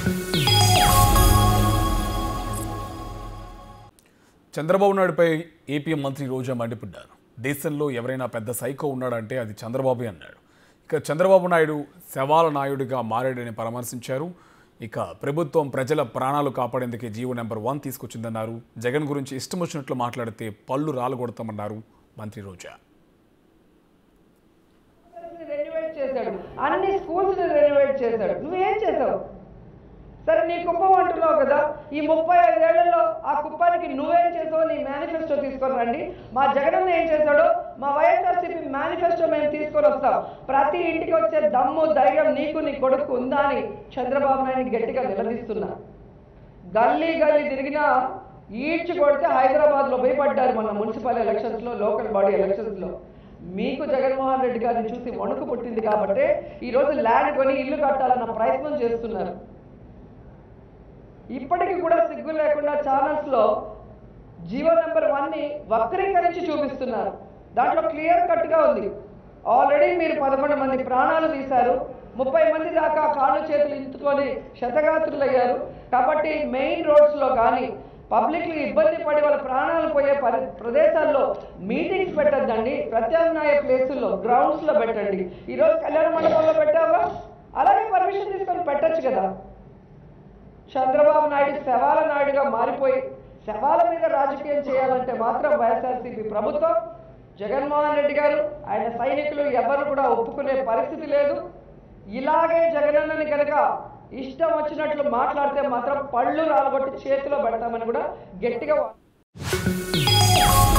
Chandrababu నాయుడుపై AP మంత్రి రోజా మండిపడ్డారు దేశంలో ఎవరైనా పెద్ద సైకో ఉన్నాడంటే అది చంద్రబాబే అన్నాడు ఇక చంద్రబాబు నాయుడు శవాల నాయుడిగా మారాడని పరామర్శించారు ఇక ప్రభుత్వం ప్రజల ప్రాణాలు కాపాడేందుకే జీవో నెంబర్ వన్ తీసుకొచ్చిందన్నారు జగన్ గురించి ఇష్టం వచ్చినట్లు మాట్లాడితే పళ్ళు రాలగొడతామన్నారు మంత్రి రోజా రెనోవేట్ చేశాడు అన్ని స్కూల్స్ రెనోవేట్ చేశాడు నువ్వేం చేసావు సరే నీ కుప్పం అంటున్నావు కదా ఈ ముప్పై ఐదేళ్లలో ఆ కుప్పానికి నువ్వేం చేసావు నీ మేనిఫెస్టో తీసుకొని రండి మా జగనన్న ఏం చేశాడో మా వైఎస్ఆర్సీపీ మేనిఫెస్టో మేము తీసుకొని వస్తాం ప్రతి ఇంటికి వచ్చే దమ్ము ధైర్యం నీకు నీ కొడుకు ఉందా అని చంద్రబాబు నాయుడు గట్టిగా నిలదీస్తున్నా గల్లీ గల్లీ తిరిగినా ఈడ్చి కొడితే హైదరాబాద్లో భయపడ్డారు మన మున్సిపల్ ఎలక్షన్స్లో లోకల్ బాడీ ఎలక్షన్స్లో మీకు జగన్మోహన్ రెడ్డి గారిని చూసి వణుకు పుట్టింది కాబట్టి ఈరోజు ల్యాండ్ కొని ఇల్లు కట్టాలన్న ప్రయత్నం చేస్తున్నారు ఇప్పటికీ కూడా సిగ్గు లేకుండా ఛానల్స్లో జియో నెంబర్ వన్ని వక్రీకరించి చూపిస్తున్నారు దాంట్లో క్లియర్ కట్గా ఉంది ఆల్రెడీ మీరు పదకొండు మంది ప్రాణాలు తీశారు ముప్పై మంది దాకా కాళ్ళు చేతులు ఇంచుకొని శతగాత్రులయ్యారు కాబట్టి మెయిన్ రోడ్స్లో కానీ పబ్లిక్లు ఇబ్బంది పడి వాళ్ళ ప్రాణాలు పోయే పరి ప్రదేశాల్లో మీటింగ్స్ పెట్టద్దండి ప్రత్యామ్నాయ ప్లేసుల్లో గ్రౌండ్స్లో పెట్టండి ఈరోజు కళ్యాణ మండపంలో పెట్టావా అలాగే పర్మిషన్ తీసుకొని పెట్టొచ్చు కదా చంద్రబాబు నాయుడు శవాల నాయుడుగా మారిపోయి శవాల మీద రాజకీయం చేయాలంటే మాత్రం వైఎస్ఆర్సీపీ ప్రభుత్వం జగన్మోహన్ రెడ్డి గారు ఆయన సైనికులు ఎవరు కూడా ఒప్పుకునే పరిస్థితి లేదు ఇలాగే జగనన్నని కనుక ఇష్టం వచ్చినట్లు మాట్లాడితే మాత్రం పళ్ళు రాలగొట్టి చేతిలో పెడతామని కూడా గట్టిగా వా-